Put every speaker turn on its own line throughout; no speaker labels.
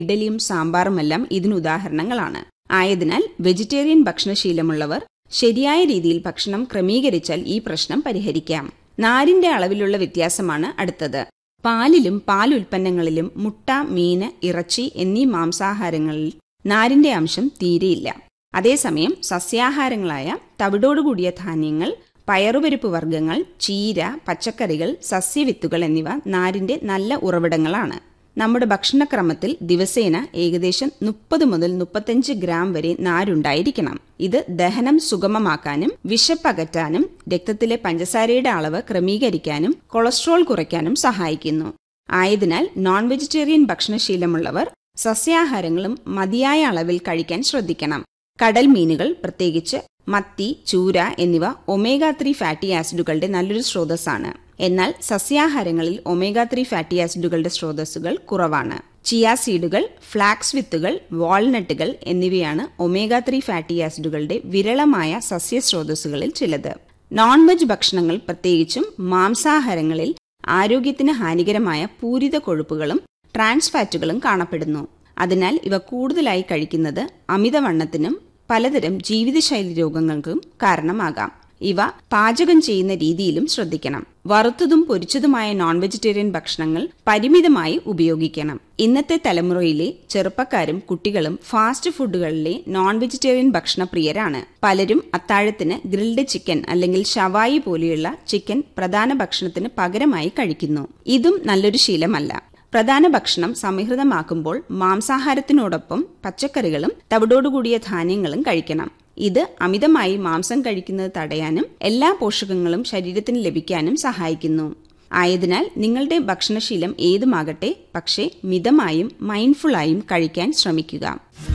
ഇഡലിയും സാമ്പാറുമെല്ലാം ഇതിനുദാഹരണങ്ങളാണ് ആയതിനാൽ വെജിറ്റേറിയൻ ഭക്ഷണശീലമുള്ളവർ ശരിയായ രീതിയിൽ ഭക്ഷണം ക്രമീകരിച്ചാൽ ഈ പ്രശ്നം പരിഹരിക്കാം നാരിന്റെ അളവിലുള്ള വ്യത്യാസമാണ് അടുത്തത് പാലിലും പാലുൽപ്പന്നങ്ങളിലും മുട്ട മീന് ഇറച്ചി എന്നീ മാംസാഹാരങ്ങളിൽ നാരിന്റെ അംശം തീരെയില്ല അതേസമയം സസ്യാഹാരങ്ങളായ തവിടോടുകൂടിയ ധാന്യങ്ങൾ പയറുപരിപ്പ് വർഗ്ഗങ്ങൾ ചീര പച്ചക്കറികൾ സസ്യവിത്തുകൾ എന്നിവ നാരിന്റെ നല്ല ഉറവിടങ്ങളാണ് നമ്മുടെ ഭക്ഷണക്രമത്തിൽ ദിവസേന ഏകദേശം മുപ്പത് മുതൽ മുപ്പത്തഞ്ച് ഗ്രാം വരെ നാരുണ്ടായിരിക്കണം ഇത് ദഹനം സുഗമമാക്കാനും വിശപ്പകറ്റാനും രക്തത്തിലെ പഞ്ചസാരയുടെ അളവ് ക്രമീകരിക്കാനും കൊളസ്ട്രോൾ കുറയ്ക്കാനും സഹായിക്കുന്നു ആയതിനാൽ നോൺ വെജിറ്റേറിയൻ ഭക്ഷണശീലമുള്ളവർ സസ്യാഹാരങ്ങളും മതിയായ അളവിൽ കഴിക്കാൻ ശ്രദ്ധിക്കണം കടൽ മീനുകൾ പ്രത്യേകിച്ച് മത്തി ചൂര എന്നിവ ഒമേഗ ത്രീ ഫാറ്റി ആസിഡുകളുടെ നല്ലൊരു സ്രോതസ്സാണ് എന്നാൽ സസ്യാഹാരങ്ങളിൽ ഒമേഗ ത്രീ ഫാറ്റി ആസിഡുകളുടെ സ്രോതസ്സുകൾ കുറവാണ് ചിയാ സീഡുകൾ ഫ്ലാക്സ് വിത്തുകൾ വാൾനട്ടുകൾ എന്നിവയാണ് ഒമേഗ ത്രീ ഫാറ്റി ആസിഡുകളുടെ വിരളമായ സസ്യസ്രോതസ്സുകളിൽ ചിലത് നോൺ വെജ് ഭക്ഷണങ്ങൾ പ്രത്യേകിച്ചും മാംസാഹാരങ്ങളിൽ ആരോഗ്യത്തിന് ഹാനികരമായ പൂരിത കൊഴുപ്പുകളും ട്രാൻസ് ഫാറ്റുകളും കാണപ്പെടുന്നു അതിനാൽ ഇവ കൂടുതലായി കഴിക്കുന്നത് അമിതവണ്ണത്തിനും പലതരം ജീവിതശൈലി രോഗങ്ങൾക്കും കാരണമാകാം ഇവ പാചകം ചെയ്യുന്ന രീതിയിലും ശ്രദ്ധിക്കണം വറുത്തതും പൊരിച്ചതുമായ നോൺ വെജിറ്റേറിയൻ ഭക്ഷണങ്ങൾ പരിമിതമായി ഉപയോഗിക്കണം ഇന്നത്തെ തലമുറയിലെ ചെറുപ്പക്കാരും കുട്ടികളും ഫാസ്റ്റ് ഫുഡുകളിലെ നോൺ വെജിറ്റേറിയൻ ഭക്ഷണപ്രിയരാണ് പലരും അത്താഴത്തിന് ഗ്രിൽഡ് ചിക്കൻ അല്ലെങ്കിൽ ഷവായി പോലെയുള്ള ചിക്കൻ പ്രധാന ഭക്ഷണത്തിന് പകരമായി കഴിക്കുന്നു ഇതും നല്ലൊരു ശീലമല്ല പ്രധാന ഭക്ഷണം സമീകൃതമാക്കുമ്പോൾ മാംസാഹാരത്തിനോടൊപ്പം പച്ചക്കറികളും തവിടോടുകൂടിയ ധാന്യങ്ങളും കഴിക്കണം ഇത് അമിതമായി മാംസം കഴിക്കുന്നത് തടയാനും എല്ലാ പോഷകങ്ങളും ശരീരത്തിന് ലഭിക്കാനും സഹായിക്കുന്നു ആയതിനാൽ നിങ്ങളുടെ ഭക്ഷണശീലം ഏതുമാകട്ടെ പക്ഷേ മിതമായും മൈൻഡ്ഫുള്ളായും കഴിക്കാൻ ശ്രമിക്കുക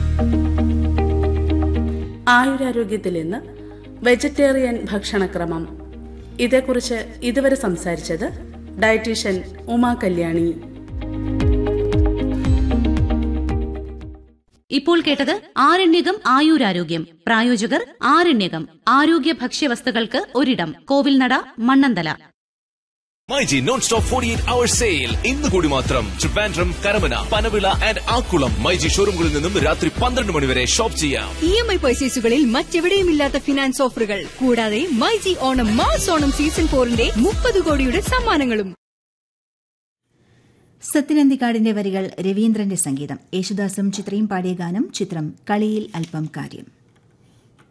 ആയുരാരോഗ്യത്തിൽ ഇന്ന് വെജിറ്റേറിയൻ ഭക്ഷണക്രമം ഇതേക്കുറിച്ച് ഇതുവരെ സംസാരിച്ചത് ഡയറ്റീഷ്യൻ ഉമാ കല്യാണി
ഇപ്പോൾ കേട്ടത് ആരണ്യകം ആയുരാരോഗ്യം പ്രായോജകർ ആരണ്യകം ആരോഗ്യ ഭക്ഷ്യവസ്തുക്കൾക്ക് ഒരിടം Kovilnada Mannanthala
myG non stop forty eight hour sale ഇന്ന് കൂടി മാത്രം ട്രിവാൻഡ്രം കരമന പനവിള ആൻഡ് ആക്കുളം മൈജി ഷോറൂമുകളിൽ നിന്നും രാത്രി പന്ത്രണ്ട് മണി വരെ ഷോപ്പ് ചെയ്യാം
ഇ എം ഐ പർച്ചേസുകളിൽ മറ്റെവിടെയും ഇല്ലാത്ത ഫിനാൻസ് ഓഫറുകൾ കൂടാതെ മൈജി ഓണം മാസ് ഓണം സീസൺ ഫോറിന്റെ മുപ്പത് കോടിയുടെ സമ്മാനങ്ങളും
സത്യനന്ദിക്കാടിന്റെ വരികൾ രവീന്ദ്രന്റെ സംഗീതം യേശുദാസും ചിത്രയും പാടിയ ഗാനം ചിത്രം കളിയിൽ അല്പം കാര്യം